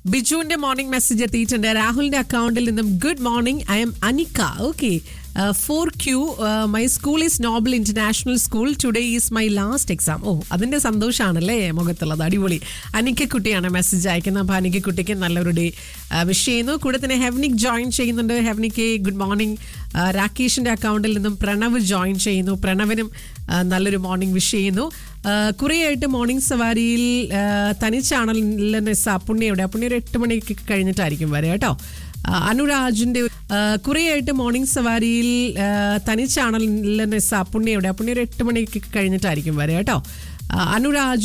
ബിജുവിന്റെ morning message എത്തിയിട്ടുണ്ട് രാഹുലിന്റെ അക്കൗണ്ടിൽ നിന്നും good morning I'm Anikka okay four Q my school is Noble International School today is my last exam ഓ അതിന്റെ സന്തോഷമാണല്ലേ മുഖത്തുള്ളത് അടിപൊളി അനിക്കക്കുട്ടിയാണ് മെസ്സേജ് അയക്കുന്നത് അപ്പോൾ അനിക്കക്കുട്ടിക്ക് നല്ലൊരു ഡേ വിഷ് ചെയ്യുന്നു കൂടെ തന്നെ ഹെവനിക് ജോയിൻ ചെയ്യുന്നുണ്ട് ഹെവനിക്ക് ഗുഡ് മോർണിംഗ് രാകേഷിന്റെ അക്കൗണ്ടിൽ നിന്നും പ്രണവ് ജോയിൻ ചെയ്യുന്നു പ്രണവിനും ആ, നല്ലൊരു മോർണിംഗ് വിഷ് ചെയ്യുന്നു ആ, കുറേയായിട്ട് മോർണിംഗ് സവാരിയിൽ ആ, തനിച്ചാണല്ലോ മിസ് അപ്പുണ്ണിയുടെ അപ്പുണ്ണി ഒരു എട്ട് മണിക്ക് കഴിഞ്ഞിട്ടായിരിക്കും വരെ കേട്ടോ ആ, അനുരാജിന്റെ ആ, കുറേയായിട്ട് മോർണിംഗ് സവാരിയിൽ ആ, തനിച്ചാണല്ലോ മിസ് അപ്പുണ്ണിയുടെ അപ്പുണ്ണി ഒരു എട്ട് മണിക്ക് കഴിഞ്ഞിട്ടായിരിക്കും വരെ കേട്ടോ ആ, അനുരാജ്